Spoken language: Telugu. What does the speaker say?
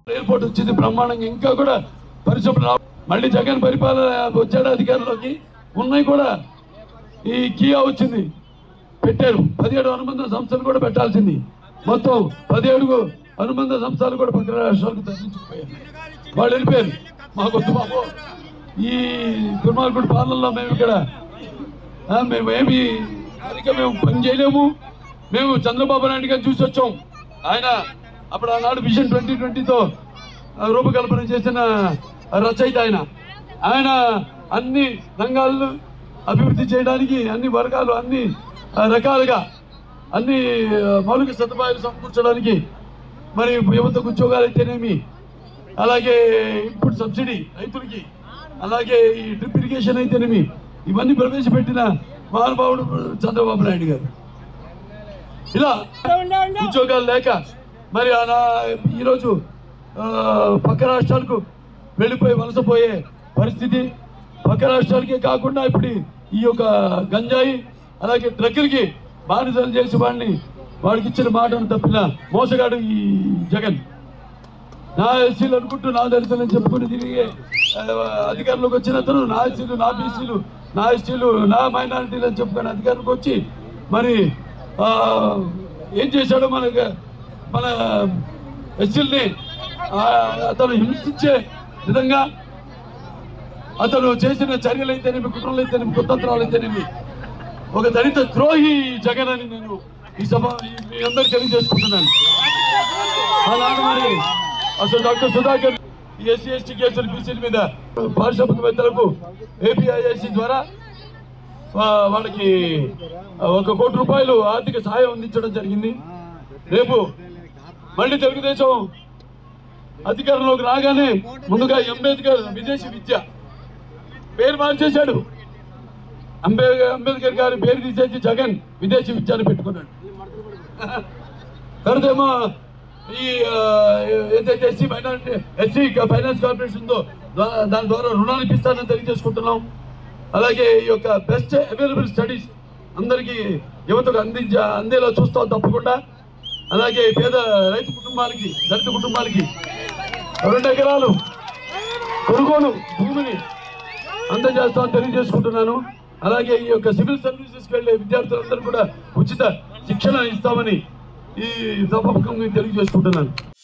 ఎయిర్పోర్ట్ వచ్చింది బ్రహ్మాండంగా ఇంకా కూడా పరిశ్రమ రా- మళ్ళీ జగన్ పరిపాలన వచ్చాడు అధికారంలోకి ఉన్నాయి కూడా ఈ కియా వచ్చింది పెట్టారు పదిహేడు అనుబంధ సంస్థలు కూడా పెట్టాల్సింది మొత్తం పదిహేడు అనుబంధ సంస్థలు కూడా పక్కన రాష్ట్రాలకు తరలించుకుపోయారు వాళ్ళు వెళ్ళిపోయారు మాకు వద్దు బాబు ఈ దుర్మార్గుడు పాలనలో మేము ఇక్కడ ఆ, మేము ఏమి సరిగ్గా మేము పని చేయలేము మేము చంద్రబాబు నాయుడు గారిని చూసి వచ్చాం ఆయన అప్పుడు ఆనాడు విజన్ ట్వంటీ ట్వంటీతో రూపకల్పన చేసిన రచయిత ఆయన ఆయన అన్ని రంగాలను అభివృద్ధి చేయడానికి అన్ని వర్గాలు అన్ని ఆ, రకాలుగా అన్ని ఆ, మౌలిక సదుపాయాలు సమకూర్చడానికి మరి యువతకు ఉద్యోగాలు అయితేనేమి అలాగే ఇన్పుట్ సబ్సిడీ రైతులకి అలాగే ఈ డ్రిప్ ఇరిగేషన్ అయితేనేమి ఇవన్నీ ప్రవేశపెట్టిన మహానుభావుడు చంద్రబాబు నాయుడు గారు ఇలా ఉద్యోగాలు లేక మరి అలా ఈరోజు ఆ, పక్క రాష్ట్రాలకు వెళ్ళిపోయి వలసపోయే పరిస్థితి పక్క రాష్ట్రాలకే కాకుండా ఇప్పుడు ఈ యొక్క గంజాయి అలాగే డ్రగ్గులకి బానిసలు చేసి వాడిని వాడికి ఇచ్చిన మాటను తప్పిన మోసగాడు ఈ జగన్ నా ఎస్సీలు అనుకుంటూ నా దళితులని చెప్పుకుని తిరిగి ఆ, అధికారంలోకి వచ్చిన అతను నా ఎస్సీలు నా బీసీలు నా ఎస్టీలు నా మైనారిటీలు అని చెప్పుకొని అధికారంలోకి వచ్చి మరి ఆ, ఏం చేశాడో మనకు మన ఎస్సీల్ని ఆ, అతను హింసించే విధంగా అతను చేసిన చర్యలు అయితేనేమి కుట్రలు అయితేనేమి కుతంత్రాలు అయితేనేమి ఒక దళిత ద్రోహి జగన్ అని నేను ఈ సభ ఈ- మీ అందరికి తెలియజేసుకుంటున్నాను ఆనాడు మరి అసలు డాక్టర్ సుధాకర్ ఈ ఎస్సీ ఎస్టీ కేసులు బీసీల మీద పారిశ్రామికవేత్తలకు ఏపీఐఐసి ద్వారా ఆ, వాళ్ళకి ఒక కోటి రూపాయలు ఆర్థిక సహాయం అందించడం జరిగింది రేపు మళ్ళీ తెలుగుదేశం అధికారంలోకి రాగానే ముందుగా అంబేద్కర్ విదేశీ విద్య పేరు మార్చేశాడు అంబే అంబేద్కర్ గారి పేరు తీసేసి జగన్ విదేశీ విద్యను పెట్టుకున్నాడు తర్వాత ఏమో ఈ ఆ, ఏదైతే SC minority SC finance corporation ఉందో దా- దాని ద్వారా రుణాలు ఇప్పిస్తానని తెలియజేసుకుంటున్నాం అలాగే ఈ యొక్క బెస్ట్ అవైలబుల్ స్టడీస్ అందరికీ యువతకు అందించ అందేలా చూస్తాం తప్పకుండా అలాగే పేద రైతు కుటుంబాలకి దళిత కుటుంబాలకి రెండు ఎకరాలు కొనుగోలు భూమిని అందజేస్తామని తెలియజేసుకుంటున్నాను అలాగే ఈ యొక్క సివిల్ సర్వీసెస్కి వెళ్ళే విద్యార్థులందరూ కూడా ఉచిత శిక్షణ ఇస్తామని ఈ సభాముఖంగా తెలియజేసుకుంటున్నాను